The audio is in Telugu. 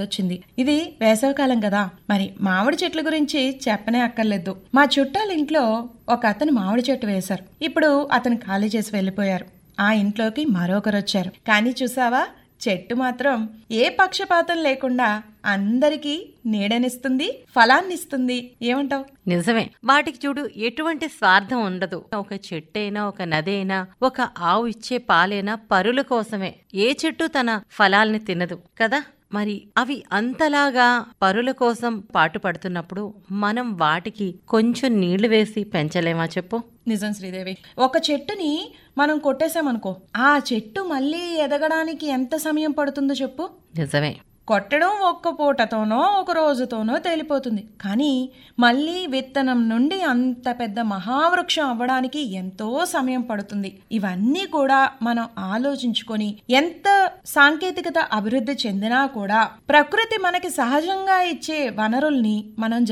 గుర్తొచ్చింది ఇది వేసవికాలం కదా మరి మామిడి చెట్ల గురించి చెప్పనే అక్కర్లేదు మా చుట్టాల ఇంట్లో ఒక అతను మామిడి చెట్టు వేశారు ఇప్పుడు అతను ఖాళీ చేసి వెళ్ళిపోయారు ఆ ఇంట్లోకి మరొకరు వచ్చారు కానీ చూసావా చెట్టు మాత్రం ఏ పక్షపాతం లేకుండా అందరికీ నీడనిస్తుంది ఫలాన్నిస్తుంది ఏమంటావ్ నిజమే వాటికి చూడు ఎటువంటి స్వార్థం ఉండదు ఒక చెట్టైనా ఒక నదైనా ఒక ఆవు ఇచ్చే పాలైనా పరుల కోసమే ఏ చెట్టు తన ఫలాల్ని తినదు కదా మరి అవి అంతలాగా పరుల కోసం పాటుపడుతున్నప్పుడు మనం వాటికి కొంచెం నీళ్లు వేసి పెంచలేమా చెప్పు నిజం శ్రీదేవి ఒక చెట్టుని మనం కొట్టేశామనుకో ఆ చెట్టు మళ్ళీ ఎదగడానికి ఎంత సమయం పడుతుందో చెప్పు నిజమే కొట్టడం ఒక్క పూటతోనో ఒక రోజుతోనో తేలిపోతుంది కానీ మళ్ళీ విత్తనం నుండి అంత పెద్ద మహావృక్షం అవ్వడానికి ఎంతో సమయం పడుతుంది ఇవన్నీ కూడా మనం ఆలోచించుకొని ఎంత సాంకేతికత అభివృద్ధి చెందినా కూడా ప్రకృతి మనకి సహజంగా ఇచ్చే వనరుల్ని మనం